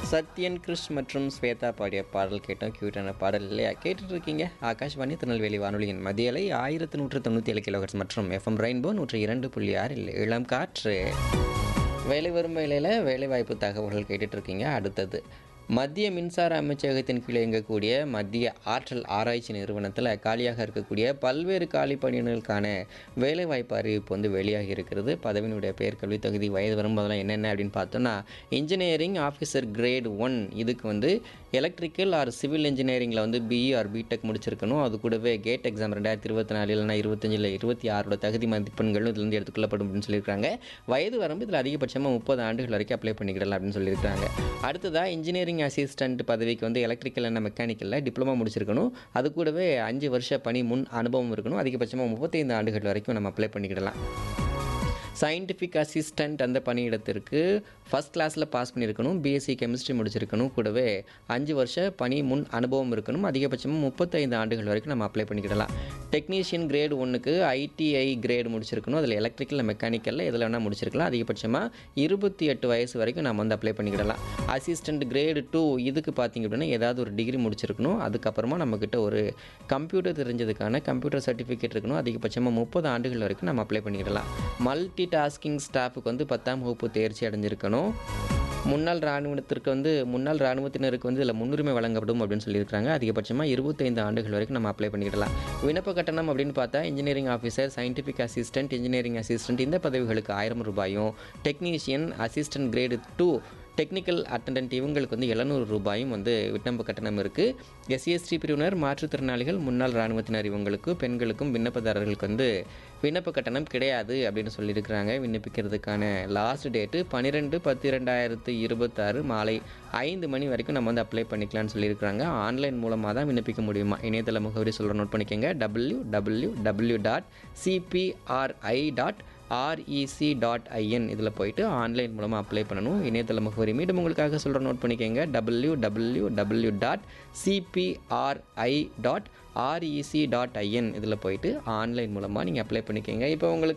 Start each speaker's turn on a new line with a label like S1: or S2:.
S1: சத்யன் கிருஷ் மற்றும் ஸ்வேதா பாடிய பாடல் கேட்டோம் கியூட்டான பாடல் இல்லையா கேட்டுட்டு இருக்கீங்க ஆகாஷ்வாணி திருநெல்வேலி வானொலியின் மதியலை ஆயிரத்தி நூற்று தொண்ணூற்றி ஏழு கிலோஹெர்ட்ஸ் மற்றும் எஃப்எம் ரெயின்போ நூற்றி இரண்டு புள்ளி ஆறில் இளம் காற்று வேலை வரும் வேலையில் வேலைவாய்ப்பு தகவல்கள் கேட்டுட்டு இருக்கீங்க அடுத்தது மத்திய மின்சார அமைச்சகத்தின் கீழே இயங்கக்கூடிய மத்திய ஆற்றல் ஆராய்ச்சி நிறுவனத்தில் காலியாக இருக்கக்கூடிய பல்வேறு காலி பணியினருக்கான வேலைவாய்ப்பு அறிவிப்பு வந்து வெளியாகி இருக்கிறது பதவியினுடைய பெயர் கல்வி தகுதி வயது வரும்போதெல்லாம் என்னென்ன அப்படின்னு பார்த்தோன்னா இன்ஜினியரிங் ஆஃபீஸர் கிரேட் ஒன் இதுக்கு வந்து எலக்ட்ரிக்கல் ஆர் சிவில் இன்ஜினியரிங்கில் வந்து பிஇ ஆர் பிடெக் முடிச்சிருக்கணும் அது கூடவே கேட் எக்ஸாம் ரெண்டாயிரத்தி இருபத்தி நாலு இல்லைனா இருபத்தஞ்சில் இருபத்தி ஆறோட தகுதி மதிப்பெண்களும் இதுலேருந்து எடுத்துக்கொள்ளப்படும் அப்படின்னு சொல்லியிருக்காங்க வயது வரம்பு இதில் அதிகபட்சமாக முப்பது ஆண்டுகள் வரைக்கும் அப்ளை பண்ணிக்கிடலாம் அப்படின்னு சொல்லியிருக்காங்க அடுத்ததாக இன்ஜினியரிங் அசிஸ்டன்ட் பதவிக்கு வந்து எலக்ட்ரிக்கல் அண்ட் மெக்கானிக்கலில் டிப்ளமோ முடிச்சிருக்கணும் அது கூடவே அஞ்சு வருஷ பணி முன் அனுபவம் இருக்கணும் அதிகபட்சமாக முப்பத்தைந்து ஆண்டுகள் வரைக்கும் நம்ம அப்ளை பண்ணிக்கிடலாம் சயின்டிஃபிக் அசிஸ்டண்ட் அந்த பணியிடத்திற்கு ஃபஸ்ட் கிளாஸில் பாஸ் பண்ணியிருக்கணும் பிஎஸ்சி கெமிஸ்ட்ரி முடிச்சிருக்கணும் கூடவே அஞ்சு வருஷ பணி முன் அனுபவம் இருக்கணும் அதிகபட்சமாக முப்பத்தைந்து ஆண்டுகள் வரைக்கும் நம்ம அப்ளை பண்ணிக்கிடலாம் டெக்னீஷியன் கிரேடு ஒன்றுக்கு ஐடிஐ கிரேடு முடிச்சிருக்கணும் அதில் எலக்ட்ரிக்கல் மெக்கானிக்கலில் எதில் வேணால் முடிச்சிருக்கலாம் அதிகபட்சமாக இருபத்தி எட்டு வயசு வரைக்கும் நம்ம வந்து அப்ளை பண்ணிக்கிடலாம் அசிஸ்டண்ட் கிரேடு டூ இதுக்கு பார்த்தீங்க அப்படின்னா ஏதாவது ஒரு டிகிரி முடிச்சிருக்கணும் அதுக்கப்புறமா நம்மக்கிட்ட ஒரு கம்ப்யூட்டர் தெரிஞ்சதுக்கான கம்ப்யூட்டர் சர்டிஃபிகேட் இருக்கணும் அதிகபட்சமாக முப்பது ஆண்டுகள் வரைக்கும் நம்ம அப்ளை பண்ணிக்கிடலாம் மல்டி டாஸ்கிங் ஸ்டாஃபுக்கு வந்து பத்தாம் வகுப்பு தேர்ச்சி அடைஞ்சிருக்கணும் முன்னாள் இராணுவத்திற்கு வந்து முன்னாள் இராணுவத்தினருக்கு வந்து இதில் முன்னுரிமை வழங்கப்படும் அப்படின்னு சொல்லியிருக்காங்க அதிகபட்சமாக இருபத்தைந்து ஆண்டுகள் வரைக்கும் நம்ம அப்ளை பண்ணிக்கிடலாம் விண்ணப்ப கட்டணம் அப்படின்னு பார்த்தா engineering officer scientific assistant engineering assistant இந்த பதவிகளுக்கு ஆயிரம் ரூபாயும் technician assistant grade two technical attendant இவங்களுக்கு வந்து எழுநூறு ரூபாயும் வந்து விண்ணப்ப கட்டணம் இருக்குது எஸ்சிஎஸ்டி பிரிவினர் மாற்றுத்திறனாளிகள் முன்னாள் இராணுவத்தினர் இவங்களுக்கு பெண்களுக்கும் விண்ணப்பதாரர்களுக்கு வந்து விண்ணப்ப கட்டணம் கிடையாது அப்படின்னு சொல்லியிருக்கிறாங்க விண்ணப்பிக்கிறதுக்கான லாஸ்ட் டேட்டு பன்னிரெண்டு பத்து ரெண்டாயிரத்து இருபத்தாறு மாலை ஐந்து மணி வரைக்கும் நம்ம வந்து அப்ளை பண்ணிக்கலாம்னு சொல்லியிருக்கிறாங்க ஆன்லைன் மூலமாக தான் விண்ணப்பிக்க முடியுமா இணையதள முகவரி சொல்கிற நோட் பண்ணிக்கோங்க W W W dot CPRI dot REC dot IN இதில் போயிட்டு ஆன்லைன் மூலமாக அப்ளை பண்ணணும் இணையதள முகவரி மீண்டும் உங்களுக்காக சொல்கிற நோட் பண்ணிக்கோங்க W W W dot CPRI dot REC dot IN இதில் போயிட்டு ஆன்லைன் மூலமாக நீங்கள் அப்ளை பண்ணிக்கோங்க இப்போ உங்களுக்கு